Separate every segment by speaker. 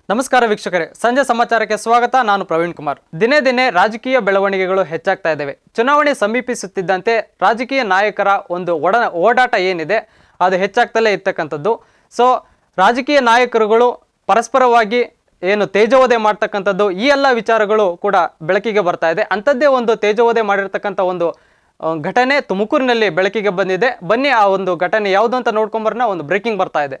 Speaker 1: ನಮಸ್ಕಾರ ವೀಕ್ಷಕರೇ ಸಂಜೆ ಸಮಾಚಾರಕ್ಕೆ ಸ್ವಾಗತ ನಾನು ಪ್ರವೀಣ್ ಕುಮಾರ್ ದಿನೇ ದಿನೇ ರಾಜಕೀಯ ಬೆಳವಣಿಗೆಗಳು ಹೆಚ್ಚಾಗ್ತಾ ಇದ್ದಾವೆ ಚುನಾವಣೆ ಸಮೀಪಿಸುತ್ತಿದ್ದಂತೆ ರಾಜಕೀಯ ನಾಯಕರ ಒಂದು ಒಡ ಓಡಾಟ ಏನಿದೆ ಅದು ಹೆಚ್ಚಾಗ್ತಲೇ ಇರ್ತಕ್ಕಂಥದ್ದು ಸೊ ರಾಜಕೀಯ ನಾಯಕರುಗಳು ಪರಸ್ಪರವಾಗಿ ಏನು ತೇಜೋವಧೆ ಮಾಡ್ತಕ್ಕಂಥದ್ದು ಈ ಎಲ್ಲ ವಿಚಾರಗಳು ಕೂಡ ಬೆಳಕಿಗೆ ಬರ್ತಾ ಇದೆ ಅಂಥದ್ದೇ ಒಂದು ತೇಜೋವಧೆ ಮಾಡಿರ್ತಕ್ಕಂಥ ಒಂದು ಆ, ಘಟನೆ ತುಮಕೂರಿನಲ್ಲಿ ಬೆಳಕಿಗೆ ಬಂದಿದೆ ಬನ್ನಿ ಆ ಒಂದು ಘಟನೆ ಯಾವುದು ಅಂತ ನೋಡ್ಕೊಂಬರ್ನ ಒಂದು ಬ್ರೇಕಿಂಗ್ ಬರ್ತಾ ಇದೆ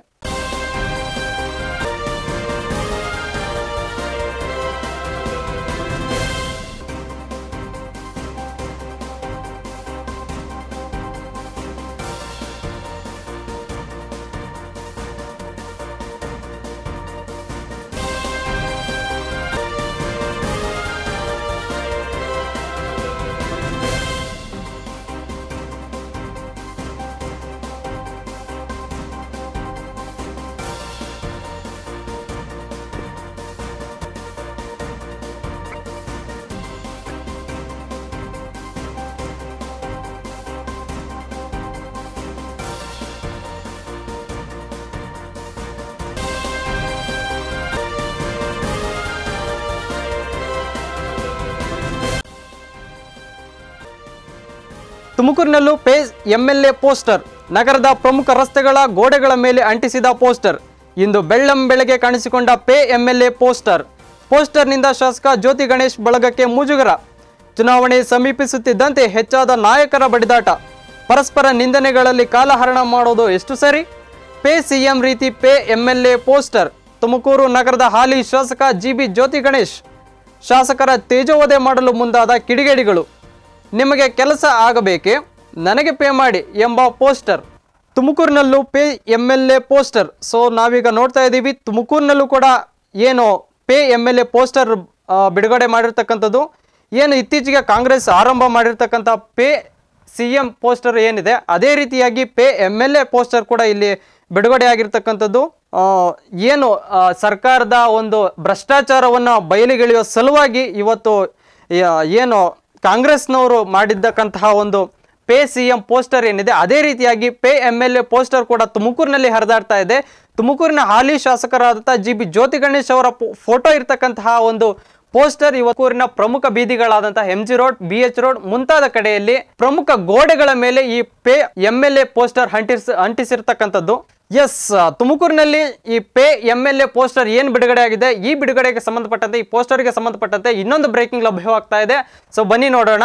Speaker 1: ತುಮಕೂರಿನಲ್ಲೂ ಪೇಜ್ ಎಂಎಲ್ಎ ಪೋಸ್ಟರ್ ನಗರದ ಪ್ರಮುಖ ರಸ್ತೆಗಳ ಗೋಡೆಗಳ ಮೇಲೆ ಅಂಟಿಸಿದ ಪೋಸ್ಟರ್ ಇಂದು ಬೆಳ್ಳಂ ಬೆಳಗ್ಗೆ ಕಾಣಿಸಿಕೊಂಡ ಪೇ ಎಂಎಲ್ಎ ಪೋಸ್ಟರ್ ಪೋಸ್ಟರ್ನಿಂದ ಶಾಸಕ ಜ್ಯೋತಿ ಗಣೇಶ್ ಬಳಗಕ್ಕೆ ಮುಜುಗರ ಚುನಾವಣೆ ಸಮೀಪಿಸುತ್ತಿದ್ದಂತೆ ಹೆಚ್ಚಾದ ನಾಯಕರ ಬಡಿದಾಟ ಪರಸ್ಪರ ನಿಂದನೆಗಳಲ್ಲಿ ಕಾಲಹರಣ ಮಾಡೋದು ಎಷ್ಟು ಸರಿ ಪೇ ಸಿಎಂ ರೀತಿ ಪೇ ಎಂಎಲ್ಎ ಪೋಸ್ಟರ್ ತುಮಕೂರು ನಗರದ ಹಾಲಿ ಶಾಸಕ ಜಿಬಿ ಜ್ಯೋತಿ ಗಣೇಶ್ ಶಾಸಕರ ತೇಜೋವಧೆ ಮಾಡಲು ಮುಂದಾದ ಕಿಡಿಗೇಡಿಗಳು ನಿಮಗೆ ಕೆಲಸ ಆಗಬೇಕೆ ನನಗೆ ಪೇ ಮಾಡಿ ಎಂಬ ಪೋಸ್ಟರ್ ತುಮಕೂರಿನಲ್ಲೂ pay M L A poster so ನಾವೀಗ ನೋಡ್ತಾ ಇದ್ದೀವಿ ತುಮಕೂರಿನಲ್ಲೂ ಕೂಡ ಏನು pay M L A poster ಆ, ಬಿಡುಗಡೆ ಮಾಡಿರ್ತಕ್ಕಂಥದ್ದು ಏನು ಇತ್ತೀಚೆಗೆ ಕಾಂಗ್ರೆಸ್ ಆರಂಭ ಮಾಡಿರ್ತಕ್ಕಂಥ ಪೇ ಸಿ ಎಂ ಪೋಸ್ಟರ್ ಏನಿದೆ ಅದೇ ರೀತಿಯಾಗಿ pay M L A poster ಕೂಡ ಇಲ್ಲಿ ಬಿಡುಗಡೆ ಆಗಿರ್ತಕ್ಕಂಥದ್ದು ಆ, ಏನು ಆ, ಸರ್ಕಾರದ ಒಂದು ಭ್ರಷ್ಟಾಚಾರವನ್ನು ಬಯಲಿಗೆಳೆಯುವ ಸಲುವಾಗಿ ಇವತ್ತು ಯ- ಏನು ಕಾಂಗ್ರೆಸ್ನವರು ಮಾಡಿದ್ದಕ್ಕಂತಹ ಒಂದು ಪೇ ಸಿ ಎಂ ಪೋಸ್ಟರ್ ಏನಿದೆ ಅದೇ ರೀತಿಯಾಗಿ pay M L A poster ಕೂಡ ತುಮಕೂರಿನಲ್ಲಿ ಹರಿದಾಡ್ತಾ ಇದೆ ತುಮಕೂರಿನ ಹಾಲಿ ಶಾಸಕರಾದಂಥ ಜಿ ಬಿ ಜ್ಯೋತಿ ಗಣೇಶ್ ಅವರ ಫೋಟೋ ಇರ್ತಕ್ಕಂತಹ ಒಂದು ಪೋಸ್ಟರ್ ಇವತ್ತೂರಿನ ಪ್ರಮುಖ ಬೀದಿಗಳಾದಂತಹ M G road B H road ಮುಂತಾದ ಕಡೆಯಲ್ಲಿ ಪ್ರಮುಖ ಗೋಡೆಗಳ ಮೇಲೆ ಈ pay M L A poster ಅಂಟಿಸ್ ಅಂಟಿಸಿರ್ತಕ್ಕಂಥದ್ದು ಎಸ್ ತುಮಕೂರಿನಲ್ಲಿ ಈ pay M L A poster ಏನು ಬಿಡುಗಡೆ ಆಗಿದೆ ಈ ಬಿಡುಗಡೆಗೆ ಸಂಬಂಧಪಟ್ಟಂತೆ ಈ ಪೋಸ್ಟರ್ಗೆ ಸಂಬಂಧಪಟ್ಟಂತೆ ಇನ್ನೊಂದು ಬ್ರೇಕಿಂಗ್ ಲಭ್ಯವಾಗ್ತಾ ಇದೆ ಸೊ ಬನ್ನಿ ನೋಡೋಣ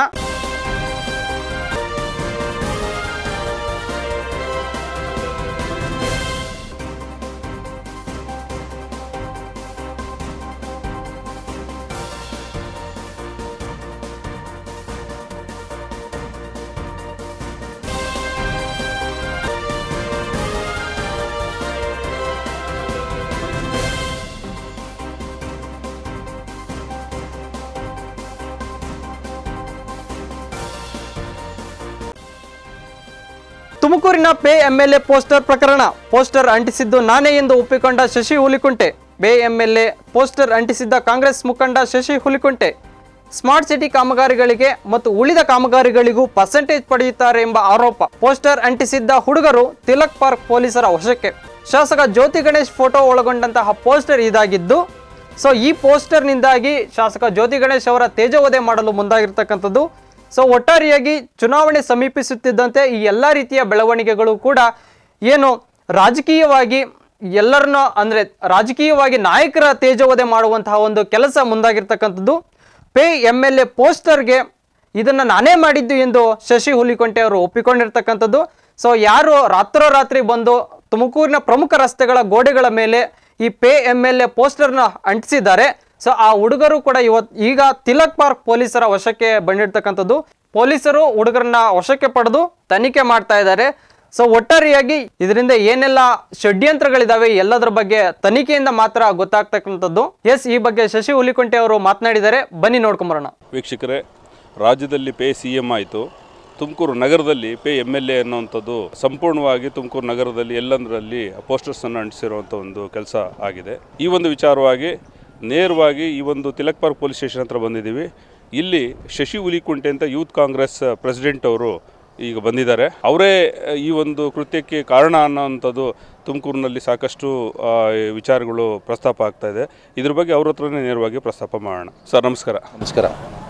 Speaker 1: ತುಮಕೂರಿನ ಪೇ ಎಂಎಲ್ಎ ಪೋಸ್ಟರ್ ಪ್ರಕರಣ ಪೋಸ್ಟರ್ ಅಂಟಿಸಿದ್ದು ನಾನೇ ಎಂದು ಒಪ್ಪಿಕೊಂಡ Shashi Hulikunte pay MLA poster ಅಂಟಿಸಿದ್ದ ಕಾಂಗ್ರೆಸ್ ಮುಖಂಡ ಶಶಿ ಹುಲಿಕುಂಟೆ ಸ್ಮಾರ್ಟ್ ಸಿಟಿ ಕಾಮಗಾರಿಗಳಿಗೆ ಮತ್ತು ಉಳಿದ ಕಾಮಗಾರಿಗಳಿಗೂ ಪರ್ಸೆಂಟೇಜ್ ಪಡೆಯುತ್ತಾರೆ ಎಂಬ ಆರೋಪ ಪೋಸ್ಟರ್ ಅಂಟಿಸಿದ್ದ ಹುಡುಗರು ತಿಲಕ್ ಪಾರ್ಕ್ ಪೊಲೀಸರ ವಶಕ್ಕೆ ಶಾಸಕ ಜ್ಯೋತಿ ಗಣೇಶ್ ಫೋಟೋ ಒಳಗೊಂಡಂತಹ ಪೋಸ್ಟರ್ ಇದಾಗಿದ್ದು ಸೊ ಈ ಪೋಸ್ಟರ್ನಿಂದಾಗಿ ಶಾಸಕ ಜ್ಯೋತಿ ಗಣೇಶ್ ಅವರ ತೇಜೋವಧೆ ಮಾಡಲು ಮುಂದಾಗಿರ್ತಕ್ಕಂಥದ್ದು ಸೊ ಒಟ್ಟಾರೆಯಾಗಿ ಚುನಾವಣೆ ಸಮೀಪಿಸುತ್ತಿದ್ದಂತೆ ಈ ಎಲ್ಲ ರೀತಿಯ ಬೆಳವಣಿಗೆಗಳು ಕೂಡ ಏನು ರಾಜಕೀಯವಾಗಿ ಎಲ್ಲರನ್ನ ಅಂದರೆ ರಾಜಕೀಯವಾಗಿ ನಾಯಕರ ತೇಜೋವಧೆ ಮಾಡುವಂತಹ ಒಂದು ಕೆಲಸ ಮುಂದಾಗಿರ್ತಕ್ಕಂಥದ್ದು ಪೇ ಎಮ್ ಎಲ್ ಎ ಪೋಸ್ಟರ್ಗೆ ಇದನ್ನು ನಾನೇ ಮಾಡಿದ್ದು ಎಂದು ಶಶಿ ಹುಲಿಕೊಂಟೆ ಅವರು ಒಪ್ಪಿಕೊಂಡಿರ್ತಕ್ಕಂಥದ್ದು ಸೊ ಯಾರು ರಾತ್ರೋರಾತ್ರಿ ಬಂದು ತುಮಕೂರಿನ ಪ್ರಮುಖ ರಸ್ತೆಗಳ ಗೋಡೆಗಳ ಮೇಲೆ ಈ ಪೇ ಎಮ್ ಎಲ್ ಎ ಪೋಸ್ಟರ್ನ ಅಂಟಿಸಿದ್ದಾರೆ ಸೊ ಆ ಹುಡುಗರು ಕೂಡ ಇವತ್ತು ಈಗ ತಿಲಕ್ ಪಾರ್ಕ್ ಪೊಲೀಸರ ವಶಕ್ಕೆ ಬಂದಿರ್ತಕ್ಕಂಥದ್ದು ಪೊಲೀಸರು ಹುಡುಗರನ್ನ ವಶಕ್ಕೆ ಪಡೆದು ತನಿಖೆ ಮಾಡ್ತಾ ಇದ್ದಾರೆ ಸೊ ಒಟ್ಟಾರೆಯಾಗಿ ಇದರಿಂದ ಏನೆಲ್ಲ ಷಡ್ಯಂತ್ರಗಳಿದಾವೆ ಎಲ್ಲದರ ಬಗ್ಗೆ ತನಿಖೆಯಿಂದ ಮಾತ್ರ ಗೊತ್ತಾಗ್ತಕ್ಕಂಥದ್ದು ಎಸ್ ಈ ಬಗ್ಗೆ ಶಶಿ ಹುಲಿಕೊಂಟೆ ಅವರು ಮಾತನಾಡಿದ್ದಾರೆ ಬನ್ನಿ ನೋಡ್ಕೊಂಬರೋಣ
Speaker 2: ವೀಕ್ಷಕರೇ ರಾಜ್ಯದಲ್ಲಿ ಪೇ ಸಿ ಎಮ್ ಆಯಿತು ತುಮಕೂರು ನಗರದಲ್ಲಿ ಪೇ ಎಮ್ ಎಲ್ ಎ ಅನ್ನೋವಂಥದ್ದು ಸಂಪೂರ್ಣವಾಗಿ ತುಮಕೂರು ನಗರದಲ್ಲಿ ಎಲ್ಲಂದರಲ್ಲಿ ಪೋಸ್ಟರ್ಸನ್ನು ಅಂಟಿಸಿರುವಂಥ ಒಂದು ಕೆಲಸ ಆಗಿದೆ ಈ ಒಂದು ವಿಚಾರವಾಗಿ ನೇರವಾಗಿ ಈ ಒಂದು ತಿಲಕ್ ಪಾರ್ಕ್ ಪೊಲೀಸ್ ಸ್ಟೇಷನ್ ಹತ್ರ ಬಂದಿದ್ದೀವಿ ಇಲ್ಲಿ ಶಶಿ ಹುಲಿಕುಂಟೆ ಅಂತ ಯೂತ್ ಕಾಂಗ್ರೆಸ್ ಪ್ರೆಸಿಡೆಂಟ್ ಅವರು ಈಗ ಬಂದಿದ್ದಾರೆ ಅವರೇ ಈ ಒಂದು ಕೃತ್ಯಕ್ಕೆ ಕಾರಣ ಅನ್ನೋವಂಥದ್ದು ತುಮಕೂರಿನಲ್ಲಿ ಸಾಕಷ್ಟು ಆ, ಈ ವಿಚಾರಗಳು ಪ್ರಸ್ತಾಪ ಆಗ್ತಾ ಇದೆ ಇದ್ರ ಬಗ್ಗೆ ಅವ್ರ ಹತ್ರನೇ ನೇರವಾಗಿ ಪ್ರಸ್ತಾಪ ಮಾಡೋಣ ಸರ್ ನಮಸ್ಕಾರ
Speaker 3: ನಮಸ್ಕಾರ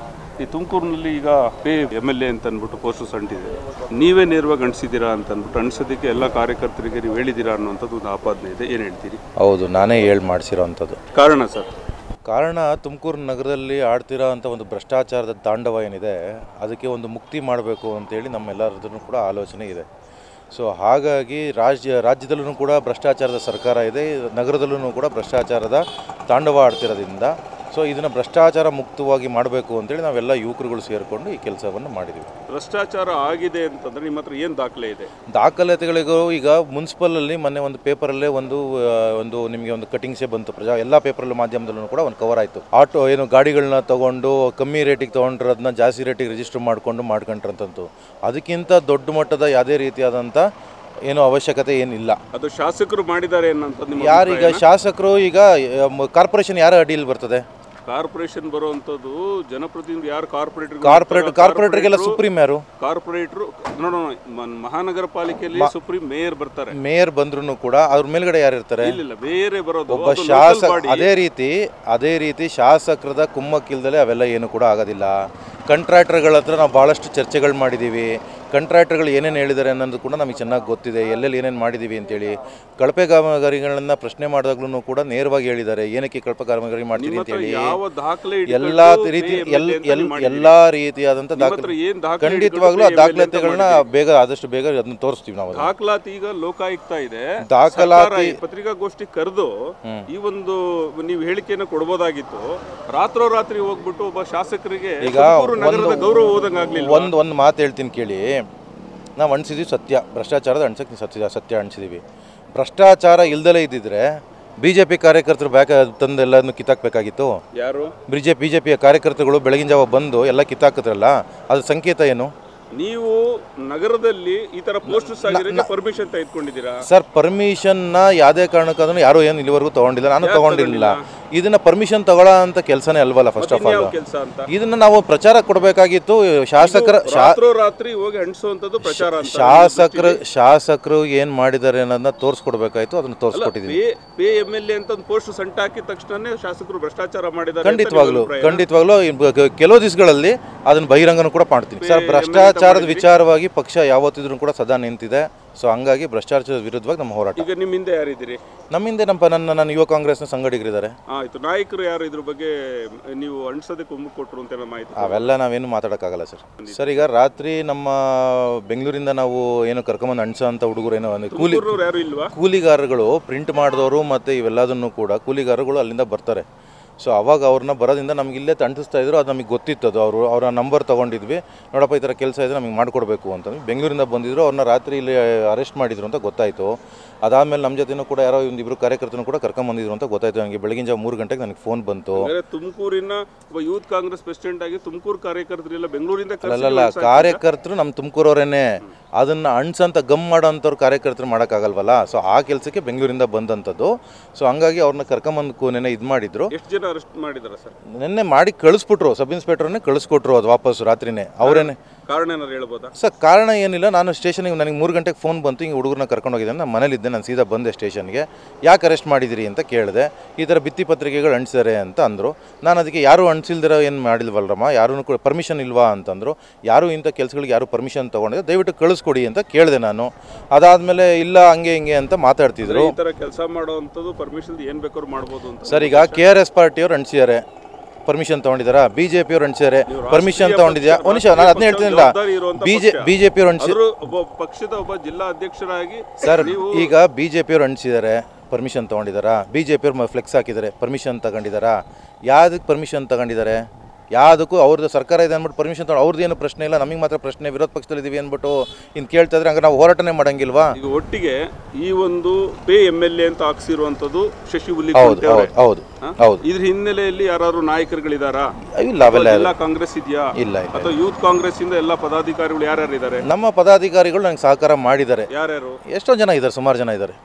Speaker 2: ಈ ತುಮಕೂರಿನಲ್ಲಿ ಈಗ ಪೇ ಎಮ್ ಎಲ್ ಎ ಅಂತ ಅಂದ್ಬಿಟ್ಟು ಪೋಸ್ಟರ್ಸ್ ಅಂಟಿದೆ ನೀವೇ ನೇರವಾಗಿ ಅಂಟಿಸಿದ್ದೀರಾ ಅಂತ ಅಂದ್ಬಿಟ್ಟು ಅಂಟಿಸೋದಕ್ಕೆ ಎಲ್ಲ ಕಾರ್ಯಕರ್ತರಿಗೆ ನೀವು ಹೇಳಿದ್ದೀರಾ ಅನ್ನೋಂಥದ್ದು ಒಂದು ಆಪಾದನೆ ಇದೆ ಏನು ಹೇಳ್ತೀರಿ
Speaker 3: ಹೌದು ನಾನೇ ಹೇಳಿ ಮಾಡಿಸಿರೋ ಅಂಥದ್ದು
Speaker 2: ಕಾರಣ ಸರ್
Speaker 3: ಕಾರಣ ತುಮಕೂರು ನಗರದಲ್ಲಿ ಆಡ್ತಿರೋ ಅಂಥ ಒಂದು ಭ್ರಷ್ಟಾಚಾರದ ತಾಂಡವ ಏನಿದೆ ಅದಕ್ಕೆ ಒಂದು ಮುಕ್ತಿ ಮಾಡಬೇಕು ಅಂತೇಳಿ ನಮ್ಮೆಲ್ಲರದ್ದು ಕೂಡ ಆಲೋಚನೆ ಇದೆ ಸೊ ಹಾಗಾಗಿ ರಾಜ್ಯ ರಾಜ್ಯದಲ್ಲೂ ಕೂಡ ಭ್ರಷ್ಟಾಚಾರದ ಸರ್ಕಾರ ಇದೆ ನಗರದಲ್ಲೂ ಕೂಡ ಭ್ರಷ್ಟಾಚಾರದ ತಾಂಡವ ಆಡ್ತಿರೋದ್ರಿಂದ ಸೊ ಇದನ್ನು ಭ್ರಷ್ಟಾಚಾರ ಮುಕ್ತವಾಗಿ ಮಾಡಬೇಕು ಅಂತೇಳಿ ನಾವೆಲ್ಲ ಯುವಕರುಗಳು ಸೇರಿಕೊಂಡು ಈ ಕೆಲಸವನ್ನು ಮಾಡಿದ್ದೀವಿ
Speaker 2: ಭ್ರಷ್ಟಾಚಾರ ಆಗಿದೆ ಅಂತಂದ್ರೆ ನಿಮ್ಮ ಹತ್ರ ಏನು ದಾಖಲೆ ಇದೆ
Speaker 3: ದಾಖಲಾತಿಗಳಿಗೂ ಈಗ ಮುನ್ಸಿಪಲಲ್ಲಿ ಮೊನ್ನೆ ಒಂದು ಪೇಪರಲ್ಲೇ ಒಂದು ಆ, ಒಂದು ನಿಮಗೆ ಒಂದು ಕಟಿಂಗ್ಸೇ ಬಂತು ಪ್ರಜಾ ಎಲ್ಲ ಪೇಪರಲ್ಲೂ ಮಾಧ್ಯಮದಲ್ಲೂ ಕೂಡ ಒಂದು ಕವರ್ ಆಯಿತು ಆಟೋ ಏನು ಗಾಡಿಗಳನ್ನ ತೊಗೊಂಡು ಕಮ್ಮಿ ರೇಟಿಗೆ ತೊಗೊಂಡ್ರದನ್ನ ಜಾಸ್ತಿ ರೇಟಿಗೆ ರಿಜಿಸ್ಟರ್ ಮಾಡಿಕೊಂಡು ಮಾಡ್ಕೊಂಡ್ರಂತಂತು ಅದಕ್ಕಿಂತ ದೊಡ್ಡ ಮಟ್ಟದ ಯಾವುದೇ ರೀತಿಯಾದಂಥ ಏನು ಅವಶ್ಯಕತೆ ಏನಿಲ್ಲ
Speaker 2: ಅದು ಶಾಸಕರು ಮಾಡಿದ್ದಾರೆ ಅನ್ನೋಂಥದ್ದು ನಿಮ್ಮ
Speaker 3: ಯಾರೀಗ ಶಾಸಕರು ಈಗ ಕಾರ್ಪೊರೇಷನ್ ಯಾರ ಅಡಿಯಲ್ಲಿ ಬರ್ತದೆ
Speaker 2: ಕಾರ್ಪೊರೇಷನ್ ಬರುವಂಥದ್ದು ಜನಪ್ರತಿನಿಧಿ ಯಾರು ಕಾರ್ಪೊರೇಟರ್
Speaker 3: ಕಾರ್ಪೊರೇಟ್ ಕಾರ್ಪೊರೇಟರ್ಗೆಲ್ಲ ಸುಪ್ರೀಂ ಯಾರು
Speaker 2: ಕಾರ್ಪೊರೇಟರ್ ನೋಡೋಣ ಮಹಾನಗರ ಪಾಲಿಕೆಯಲ್ಲಿ ಸುಪ್ರೀಂ ಮೇಯರ್ ಬರ್ತಾರೆ
Speaker 3: ಮೇಯರ್ ಬಂದ್ರೂ ಕೂಡ ಅವ್ರ ಮೇಲ್ಗಡೆ ಯಾರು ಇರ್ತಾರೆ
Speaker 2: ಇಲ್ಲ ಬೇರೆ ಬರೋದು
Speaker 3: ಒಬ್ಬ
Speaker 2: ಅದು local
Speaker 3: ಶಾಸಕ
Speaker 2: body.
Speaker 3: ಅದೇ ರೀತಿ ಅದೇ ರೀತಿ ಶಾಸಕರದ ಕುಮ್ಮಕ್ಕಿಲ್ದಲೆ ಅವೆಲ್ಲ ಏನು ಕೂಡ ಆಗೋದಿಲ್ಲ ಕಂಟ್ರಾಕ್ಟರ್ಗಳ ಹತ್ರ ನಾವು ಭಾಳಷ್ಟು ಚರ್ಚೆಗಳು ಮಾಡಿದ್ದೀವಿ ಕಂಟ್ರಾಕ್ಟರ್ಗಳು ಏನೇನು ಹೇಳಿದ್ದಾರೆ ಅನ್ನೋದು ಕೂಡ ನಮಗೆ ಚೆನ್ನಾಗಿ ಗೊತ್ತಿದೆ ಎಲ್ಲೆಲ್ಲಿ ಏನೇನು ಮಾಡಿದ್ದೀವಿ ಅಂತೇಳಿ ಕಳಪೆ ಕಾಮಗಾರಿಗಳನ್ನ ಪ್ರಶ್ನೆ ಮಾಡಿದಾಗ್ಲೂ ಕೂಡ ನೇರವಾಗಿ ಹೇಳಿದ್ದಾರೆ ಏನಕ್ಕೆ ಕಳಪೆ ಕಾಮಗಾರಿ ಮಾಡ್ತೀರಿ
Speaker 2: ನಿಮ್ಮ ಹತ್ರ
Speaker 3: ಅಂತೇಳಿ
Speaker 2: ಯಾವ ದಾಖಲೆ
Speaker 3: ಎಲ್ಲ
Speaker 2: ಇಟ್ಕೊಂಡು
Speaker 3: ರೀತಿ
Speaker 2: PMLA
Speaker 3: ಎಲ್
Speaker 2: ಅಂತ
Speaker 3: ಎಲ್
Speaker 2: ನೀವು ಮಾಡಿದ್ದೀರಿ?
Speaker 3: ಎಲ್ಲ ರೀತಿಯಾದಂಥ
Speaker 2: ನಿಮ್ಮ ಹತ್ರ
Speaker 3: ದಾಖಲೆ
Speaker 2: ಏನ್ ದಾಖಲೆ
Speaker 3: ಖಂಡಿತವಾಗ್ಲೂ ಆ
Speaker 2: ಇಟ್ಕೊಂಡು PMLA ಅಂತ
Speaker 3: ದಾಖಲಾತಿಗಳನ್ನ
Speaker 2: ಮಾಡಿದ್ದೀರಿ?
Speaker 3: ಬೇಗ ಆದಷ್ಟು ಬೇಗ ಅದನ್ನ ತೋರಿಸ್ತೀವಿ ನಾವು ಅದನ್ನ.
Speaker 2: ದಾಖಲಾತಿ ಈಗ ಲೋಕಾಯುಕ್ತ ಇದೆ
Speaker 3: ದಾಖಲಾತಿ-
Speaker 2: ಸರ್ಕಾರ ಈ ಪತ್ರಿಕಾಗೋಷ್ಠಿ ಕರೆದು ಈ ಒಂದು ನೀವು ಹೇಳಿಕೆಯನ್ನು ಕೊಡ್ಬೋದಾಗಿತ್ತು ರಾತ್ರೋರಾತ್ರಿ ಹೋಗ್ಬಿಟ್ಟು ಒಬ್ಬ ಶಾಸಕರಿಗೆ
Speaker 3: ಈಗ
Speaker 2: ತುಮಕೂರು ನಗರದ
Speaker 3: ಒಂದು-
Speaker 2: ಗೌರವ ಹೋದಂಗಾಗ್ಲಿಲ್ಲ
Speaker 3: ಒಂದು ಒಂದು ಮಾತು ಹೇಳ್ತೀನಿ ಕೇಳಿ ನಾವು ಅಣಿಸಿದ್ವಿ ಸತ್ಯ ಭ್ರಷ್ಟಾಚಾರದ ಅಣ್ಸಕ್ಕೆ ಸತ್ಯ ಸತ್ಯ ಅಣಿಸಿದ್ದೀವಿ ಭ್ರಷ್ಟಾಚಾರ ಇಲ್ದಲೇ ಇದ್ದಿದ್ರೆ ಬಿ ಜೆ ಪಿ ಕಾರ್ಯಕರ್ತರು ಬ್ಯಾಕ ತಂದು ಎಲ್ಲನೂ ಕಿತ್ತಾಕ್ಬೇಕಾಗಿತ್ತು
Speaker 2: ಯಾರು
Speaker 3: ಬಿ ಜೆ ಬಿ ಜೆ ಪಿಯ ಕಾರ್ಯಕರ್ತರುಗಳು ಬೆಳಗಿನ ಜಾವ ಬಂದು ಎಲ್ಲ ಕಿತ್ತಾಕಿದ್ರಲ್ಲ ಅದ್ರ ಸಂಕೇತ ಏನು
Speaker 2: ನೀವು ನಗರದಲ್ಲಿ ಈ ತರ ಪೋಸ್ಟರ್ಸ್ ಆಗಿರೋಕೆ ಪರ್ಮಿಷನ್ ತೆಗೆದುಕೊಂಡಿದ್ದೀರಾ
Speaker 3: ಸರ್ ಪರ್ಮಿಷನ್ನ ಯಾವುದೇ ಕಾರಣಕ್ಕಾದ್ರೂ ಯಾರೂ ಏನು ಇಲ್ಲಿವರೆಗೂ ತೊಗೊಂಡಿಲ್ಲ ನಾನು ತೊಗೊಂಡಿಲ್ಲ ಇದನ್ನ ಪರ್ಮಿಷನ್ ತಗೊಳ್ಳೋ ಅಂತ ಕೆಲಸನೇ ಅಲ್ವಲ್ಲ ಫಸ್ಟ್ ಆಫ್ ಆಲ್
Speaker 2: ಯಾವ ಕೆಲಸ ಅಂತ
Speaker 3: ಇದನ್ನ ನಾವು ಪ್ರಚಾರ ಕೊಡಬೇಕಾಗಿತ್ತು ಶಾಸಕರ ಶಾ
Speaker 2: ರಾತ್ರೋರಾತ್ರಿ ಹೋಗಿ ಅಂಟಿಸುವಂತದ್ದು ಪ್ರಚಾರ ಅಂತ
Speaker 3: ಶಾಸಕರು ಶಾಸಕರು ಏನು ಮಾಡಿದ್ದಾರೆ ಅನ್ನೋದನ್ನ ತೋರಿಸ್ಕೊಡ್ಬೇಕಾಯ್ತು ಅದನ್ನ ತೋರಿಸ್ಕೊಟ್ಟಿದ್ದೀನಿ
Speaker 2: pay pay M L A ಅಂತ ಒಂದು ಪೋಸ್ಟ್ ಸಂಟ ಹಾಕಿದ ತಕ್ಷಣ ಶಾಸಕರು ಭ್ರಷ್ಟಾಚಾರ ಮಾಡಿದ್ದಾರೆ ಅಂತ
Speaker 3: ಖಂಡಿತವಾಗ್ಲು
Speaker 2: ನಿಮ್ಮ ಅಭಿಪ್ರಾಯ?
Speaker 3: ಖಂಡಿತವಾಗ್ಲು ಇನ್ ಬ- ಕ- ಕೆಲವು ದಿವಸಗಳಲ್ಲಿ ಅದನ್ನ ಬಹಿರಂಗನೂ ಕೂಡ ಮಾಡ್ತೀನಿ ಸರ್ ಭ್ರಷ್ಟಾಚಾರದ ವಿಚಾರವಾಗಿ ಪಕ್ಷ ಯಾವತ್ತಿದ್ರೂ ಕೂಡ ಸದಾ ನಿಂತಿದೆ ಸೊ ಹಂಗಾಗಿ ಭ್ರಷ್ಟಾಚಾರದ ವಿರುದ್ಧವಾಗಿ ನಮ್ಮ ಹೋರಾಟ
Speaker 2: ಈಗ ನಿಮ್ಮ ಹಿಂದೆ ಯಾರಿದ್ದೀರಿ
Speaker 3: ನಮ್ಮಿಂದ ನಮ್ಮ ನನ್ನ ನನ್ನ ಯುವ ಕಾಂಗ್ರೆಸ್ನ ಸಂಘಟಿಗರಿದ್ದಾರೆ
Speaker 2: ಆಯ್ತು ನಾಯಕರು ಯಾರು ಇದ್ರ ಬಗ್ಗೆ ನೀವು ಅಂಟಿಸೋದಕ್ಕೆ ಒಮ್ಮೆ ಕೊಟ್ಟರು ಅಂತ ಏನೋ ಮಾಹಿತಿ
Speaker 3: ಅವೆಲ್ಲ ನಾವೇನು ಮಾತಾಡೋಕ್ಕಾಗಲ್ಲ ಸರ್ ಸರ್ ಈಗ ರಾತ್ರಿ ನಮ್ಮ ಬೆಂಗಳೂರಿಂದ ನಾವು ಏನು ಕರ್ಕೊಂಬಂದು ಅಣ್ಸೋ ಅಂತ ಹುಡುಗರು ಏನೋ ಒಂದು ಕೂಲಿ
Speaker 2: ತುಮಕೂರ್ನವ್ರು ಯಾರು ಇಲ್ವಾ
Speaker 3: ಕೂಲಿಗಾರಗಳು ಪ್ರಿಂಟ್ ಮಾಡಿದವರು ಮತ್ತು ಇವೆಲ್ಲದನ್ನು ಕೂಡ ಕೂಲಿಗಾರಗಳು ಅಲ್ಲಿಂದ ಬರ್ತಾರೆ ಸೊ ಅವಾಗ ಅವ್ರನ್ನ ಬರೋದ್ರಿಂದ ನಮ್ಗೆ ಇಲ್ಲೇ ಅಂಟಿಸ್ತಾ ಇದ್ರು ಅದು ನಮಗೆ ಗೊತ್ತಿತ್ತು ಅದು ಅವರು ಅವರ ನಂಬರ್ ತೊಗೊಂಡಿದ್ವಿ ನೋಡಪ್ಪ ಈ ಥರ ಕೆಲಸ ಇದ್ರೆ ನಮಗೆ ಮಾಡಿಕೊಡ್ಬೇಕು ಅಂತಂದು ಬೆಂಗಳೂರಿಂದ ಬಂದಿದ್ರು ಅವ್ರನ್ನ ರಾತ್ರಿ ಇಲ್ಲಿ ಅರೆಸ್ಟ್ ಮಾಡಿದ್ರು ಅಂತ ಗೊತ್ತಾಯಿತು ಅದಾದಮೇಲೆ ನಮ್ಮ ಜೊತೆನೂ ಕೂಡ ಯಾರೋ ಒಂದು ಇಬ್ಬರು ಕಾರ್ಯಕರ್ತರು ಕೂಡ ಕರ್ಕೊಂಬಂದಿದ್ರು ಅಂತ ಗೊತ್ತಾಯಿತು ನನಗೆ ಬೆಳಗಿನ ಜಾವ ಮೂರು ಗಂಟೆಗೆ ನನಗೆ ಫೋನ್ ಬಂತು
Speaker 2: ಅಂದ್ರೆ ತುಮಕೂರಿನ ಒಬ್ಬ ಯೂತ್ ಕಾಂಗ್ರೆಸ್ ಪ್ರೆಸಿಡೆಂಟ್ ಆಗಿ ತುಮಕೂರು ಕಾರ್ಯಕರ್ತರೆಲ್ಲ ಬೆಂಗಳೂರಿಂದ ಕರ್ಸಿ
Speaker 3: ಅಲ್ಲಲ್ಲ
Speaker 2: ನೀವು
Speaker 3: ಕಾರ್ಯಕರ್ತರು ನಮ್ಮ ತುಮಕೂರವರೇನೆ ಅದನ್ನ ಅಣ್ಸಂತ ಗಮ್ ಮಾಡೋಂಥವ್ರು ಕಾರ್ಯಕರ್ತರು ಮಾಡೋಕ್ಕಾಗಲ್ವಲ್ಲ ಸೊ ಆ ಕೆಲಸಕ್ಕೆ ಬೆಂಗಳೂರಿಂದ ಬಂದಂಥದ್ದು ಸೊ ಹಂಗಾಗಿ ಅವ್ರನ್ನ ಕರ್ಕೊಂಬಂದು ನೆನೆ ಇದು ಮಾಡಿದ್ರು
Speaker 2: ಎಷ್ಟು ಜನ ಅರೆಸ್ಟ್ ಮಾಡಿದಾರ ಸರ್
Speaker 3: ನಿನ್ನೆ ಮಾಡಿ ಕಳಿಸ್ಬಿಟ್ರು ಸಬ್ ಇನ್ಸ್ಪೆಕ್ಟರ್ನೇ ಕಳಿಸ್ಕೊಟ್ರು ಅದು ವಾಪಸ್ ರಾತ್ರಿನೇ ಅವರೇನೆ
Speaker 2: ಕಾರಣ ಏನಾರು ಹೇಳ್ಬೋದಾ
Speaker 3: ಸರ್ ಕಾರಣ ಏನಿಲ್ಲ ನಾನು ಸ್ಟೇಷನಿಗೆ ನನಗೆ ಮೂರು ಗಂಟೆಗೆ ಫೋನ್ ಬಂತು ಹಿಂಗೆ ಹುಡುಗರನ್ನ ಕರ್ಕೊಂಡು ಹೋಗಿದ್ದೆ ನಾನು ಮನೇಲಿದ್ದೆ ನಾನು ಸೀದಾ ಬಂದೆ ಸ್ಟೇಷನ್ಗೆ ಯಾಕೆ ಅರೆಸ್ಟ್ ಮಾಡಿದಿರಿ ಅಂತ ಕೇಳಿದೆ ಈ ಥರ ಭಿತ್ತಿ ಪತ್ರಿಕೆಗಳು ಅಂಟಿಸಿದ್ದಾರೆ ಅಂತ ಅಂದರು ನಾನು ಅದಕ್ಕೆ ಯಾರು ಅಂಟಿಸಿಲ್ದಿರೋ ಏನು ಮಾಡಿಲ್ವಲ್ರಮ್ಮ ಯಾರೂ ಕೂಡ ಪರ್ಮಿಷನ್ ಇಲ್ವಾ ಅಂತಂದರು ಯಾರು ಇಂಥ ಕೆಲಸಗಳಿಗೆ ಯಾರು ಪರ್ಮಿಷನ್ ತೊಗೊಂಡಿದ್ದೆ ದಯವಿಟ್ಟು ಕಳಿಸ್ಕೊಡಿ ಅಂತ ಕೇಳಿದೆ ನಾನು ಅದಾದಮೇಲೆ ಇಲ್ಲ ಹಂಗೆ ಹಿಂಗೆ ಅಂತ ಮಾತಾಡ್ತಿದ್ರು
Speaker 2: ಈ ತರ ಕೆಲಸ ಮಾಡುವಂತದ್ದು ಪರ್ಮಿಷನ್ ಏನ್ ಬೇಕಾದ್ರೂ ಮಾಡ್ಬೋದು ಅಂತ
Speaker 3: ಸರ್ ಈಗ ಕೆ ಆರ್ ಎಸ್ ಪಾರ್ಟಿಯವ್ರು ಅಂಟಿಸಿದ್ದಾರೆ ಪರ್ಮಿಷನ್ ತೊಗೊಂಡಿದ್ದಾರಾ ಬಿ ಜೆ ಪಿಯವ್ರು ಅಂಟಿಸಿದ್ದಾರೆ ಪರ್ಮಿಷನ್ ತೊಗೊಂಡಿದ್ಯಾ ಒಂದು ನಿಮಿಷ ನಾನು ಅದನ್ನೇ ಹೇಳ್ತೀನಿಲ್ಲ
Speaker 2: ಜವಾಬ್ದಾರಿ ಇರುವಂತ
Speaker 3: ಬಿ ಜೆ
Speaker 2: ಪಕ್ಷ.
Speaker 3: ಬಿ ಜೆ ಪಿಯವ್ರು ಅಂಟಿಸಿ
Speaker 2: ಆದ್ರೂ ಒಬ್ಬ ಪಕ್ಷದ ಒಬ್ಬ ಜಿಲ್ಲಾ ಅಧ್ಯಕ್ಷರಾಗಿ
Speaker 3: ಸರ್
Speaker 2: ನೀವು
Speaker 3: ಈಗ ಬಿ ಜೆ ಪಿಯವ್ರು ಅಂಟಿಸಿದ್ದಾರೆ ಪರ್ಮಿಷನ್ ತೊಗೊಂಡಿದ್ದಾರಾ ಬಿ ಜೆ ಪಿಯವ್ರು ಫ್ಲೆಕ್ಸ್ ಹಾಕಿದ್ದಾರೆ ಪರ್ಮಿಷನ್ ತಗೊಂಡಿದ್ದಾರಾ ಯಾವುದಕ್ಕೆ ಪರ್ಮಿಷನ್ ತಗೊಂಡಿದ್ದಾರೆ ಯಾವುದಕ್ಕೂ ಅವ್ರದ್ದು ಸರ್ಕಾರ ಇದೆ ಅಂದ್ಬಿಟ್ಟು ಪರ್ಮಿಷನ್ ತೊಗೊಂಡು ಅವ್ರದ್ದು ಏನು ಪ್ರಶ್ನೆ ಇಲ್ಲ ನಮಗೆ ಮಾತ್ರ ಪ್ರಶ್ನೆ ವಿರೋಧ ಪಕ್ಷದಲ್ಲಿದ್ದೀವಿ ಅಂದ್ಬಿಟ್ಟು ಇನ್ನು ಕೇಳ್ತಾ ಇದ್ರೆ ಹಂಗೆ ನಾವು ಹೋರಾಟನೇ ಮಾಡಂಗಿಲ್ವಾ
Speaker 2: ಈಗ ಒಟ್ಟಿಗೆ ಈ ಒಂದು ಪೇ ಎಮ್ ಎಲ್ ಎ ಅಂತ ಹಾಕ್ಸಿರುವಂತದ್ದು ಶಶಿ ಹುಲಿ
Speaker 3: ಹೌದು ಹೌದು ಹೌದು ಹೌದು
Speaker 2: ಇದ್ರ ಹಿನ್ನೆಲೆಯಲ್ಲಿ ಯಾರು ನಾಯಕರುಗಳಿದಾರಾ
Speaker 3: ಇಲ್ಲ ಅವೆಲ್ಲ
Speaker 2: ಜಿಲ್ಲಾ ಕಾಂಗ್ರೆಸ್ ಇದೆಯಾ
Speaker 3: ಇಲ್ಲ ಇಲ್ಲ
Speaker 2: ಅಥವಾ ಯೂತ್ ಕಾಂಗ್ರೆಸ್ ಇಂದ ಎಲ್ಲ ಪದಾಧಿಕಾರಿಗಳು ಯಾರ್ಯಾರು ಇದ್ದಾರೆ
Speaker 3: ನಮ್ಮ ಪದಾಧಿಕಾರಿಗಳು ನನಗೆ ಸಹಕಾರ ಮಾಡಿದ್ದಾರೆ
Speaker 2: ಯಾರ್ಯಾರು
Speaker 3: ಎಷ್ಟೋ ಜನ ಇದ್ದಾರೆ ಸುಮಾರು ಜನ ಇದ್ದಾರೆ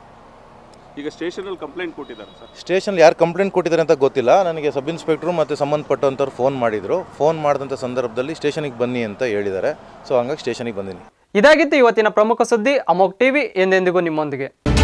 Speaker 2: ಈಗ ಸ್ಟೇಷನ್ ಅಲ್ಲಿ ಕಂಪ್ಲೇಂಟ್ ಕೊಟ್ಟಿದ್ದಾರೆ ಸರ್
Speaker 3: ಸ್ಟೇಷನ್ ಯಾರು ಕಂಪ್ಲೇಂಟ್ ಕೊಟ್ಟಿದ್ದಾರೆ ಅಂತ ಗೊತ್ತಿಲ್ಲ ನನಗೆ ಸಬ್ ಇನ್ಸ್ಪೆಕ್ಟ್ರು ಮತ್ತು ಸಂಬಂಧಪಟ್ಟಂಥವ್ರು ಫೋನ್ ಮಾಡಿದರು ಫೋನ್ ಮಾಡಿದಂಥ ಸಂದರ್ಭದಲ್ಲಿ ಸ್ಟೇಷನಿಗೆ ಬನ್ನಿ ಅಂತ ಹೇಳಿದ್ದಾರೆ ಸೊ ಹಂಗಾಗಿ ಸ್ಟೇಷನಿಗೆ ಬಂದೀನಿ
Speaker 1: ಇದಾಗಿತ್ತು ಇವತ್ತಿನ ಪ್ರಮುಖ ಸುದ್ದಿ ಅಮೋಕ್ ಟಿವಿ ಎಂದೆಂದಿಗೂ ನಿಮ್ಮೊಂದಿಗೆ